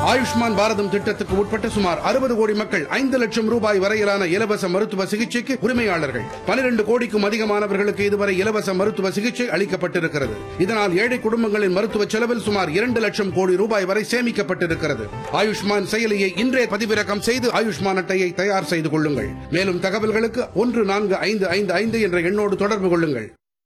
ஆயுஷ்மான் பாரதம் திட்டத்துக்கு உட்பட்ட சுமார் அறுபது கோடி மக்கள் ஐந்து லட்சம் ரூபாய் வரையிலான இலவச மருத்துவ சிகிச்சைக்கு உரிமையாளர்கள் பனிரெண்டு கோடிக்கும் அதிகமானவர்களுக்கு இதுவரை இலவச மருத்துவ சிகிச்சை அளிக்கப்பட்டிருக்கிறது இதனால் ஏழை குடும்பங்களின் மருத்துவ செலவில் சுமார் இரண்டு லட்சம் கோடி ரூபாய் வரை சேமிக்கப்பட்டிருக்கிறது ஆயுஷ்மான் செயலியை இன்றே பதிவிறக்கம் செய்து ஆயுஷ்மான் அட்டையை தயார் செய்து கொள்ளுங்கள் மேலும் தகவல்களுக்கு ஒன்று நான்கு ஐந்து ஐந்து ஐந்து என்ற எண்ணோடு தொடர்பு கொள்ளுங்கள்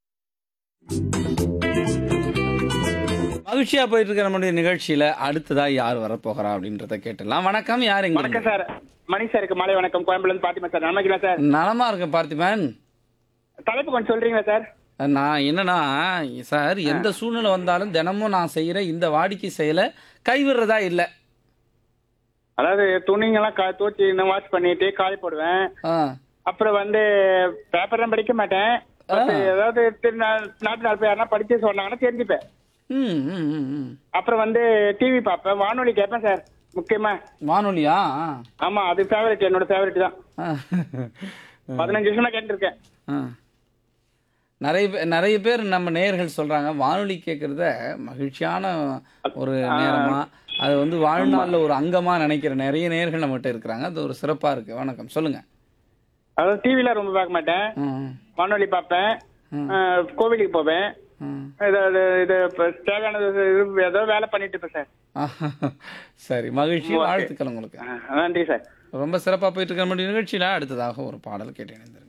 மகிழ்ச்சியா போயிட்டு இருக்கிற நம்முடைய நிகழ்ச்சியில அடுத்ததா யார் வரப்போகிறா அப்படின்றத கேட்டுலாம் வணக்கம் யார் எங்க வணக்கம் சார் மணி சாருக்கு மாலை வணக்கம் கோயம்புலேருந்து பாத்திமா சார் நலமாக்கிறேன் சார் நலமா இருக்கேன் பார்த்திபன் தலைப்பு கொஞ்சம் சொல்றீங்களா சார் நான் என்னன்னா சார் எந்த சூழ்நிலை வந்தாலும் தினமும் நான் செய்யற இந்த வாடிக்கை செயலை கைவிடுறதா இல்லை அதாவது துணிங்கெல்லாம் கா தூச்சி இன்னும் வாஷ் பண்ணிட்டு காய போடுவேன் ஆ அப்புறம் வந்து பேப்பர் தான் படிக்க மாட்டேன் But ஏதாவது திரு நா- நாட்டு நாள் போய் யாருன்னா படிச்சு சொன்னாங்கன்னா தெரிஞ்சுப்பேன் ம் ம், ம், ம். அப்புறம் வந்து டிவி பார்ப்பேன் வானொலி கேட்பேன் சார் முக்கியமா வானொலியா ஆ. ஆமா அது ஃபேவரட் என்னோட ஃபேவரட் தான் ஆ. பதினஞ்சு வருஷமா கேட்டுருக்கேன் ஆ. நிறைய பேர் நிறைய பேர் நம்ம நேயர்கள் சொல்றாங்க வானொலி கேட்கறத மகிழ்ச்சியான ஒரு நேரமா அது வந்து வாழ்நாள்ல ஒரு அங்கமா நினைக்கிற நிறைய நேயர்கள் நம்மகிட்ட இருக்கிறாங்க அது ஒரு சிறப்பா இருக்கு வணக்கம் சொல்லுங்க அதாவது டிவிலாம் ரொம்ப பார்க்க மாட்டேன் ம், வானொலி பார்ப்பேன் அஹ், கோவிலுக்கு போவேன் ம். ஏதாவது இது இப்ப தேவையானது இது ஏதோ வேலை பண்ணிட்டு இருப்பேன் சார் ஆஹா. சரி மகிழ்ச்சி வாழ்த்துக்கள் உங்களுக்கு அஹ், நன்றி சார் ரொம்ப சிறப்பா போயிட்டு இருக்க நம்முடைய நிகழ்ச்சியில அடுத்ததாக ஒரு பாடல் கேட்டு இணைந்திருக்கிறேன்